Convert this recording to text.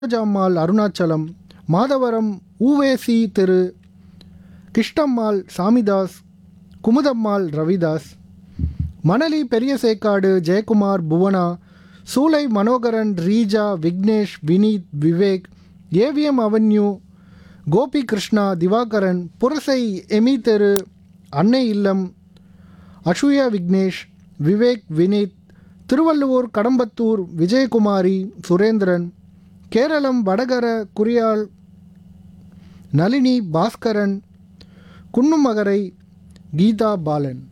சரோஜாம்மாள் அருணாச்சலம் மாதவரம் ஊவேசி திரு கிஷ்டம்மாள் Samidas குமுதம்மாள் Ravidas Manali Periyasekkadu Jayakumar Bhuvana Choolai Manoharan Reeja Vignesh Vineeth Vivek AVM avenue Gopi Krishna Divakaran Purasai Amy தெரு அன்னை இல்லம் அஷுயா விக்னேஷ் விவேக் வினீத் திருவள்ளுவூர் கடம்பத்தூர் விஜயகுமாரி சுரேந்திரன் கேரளம் வடகர குறியாள் நளினி பாஸ்கரன் குன்னுமகரை கீதா பாலன்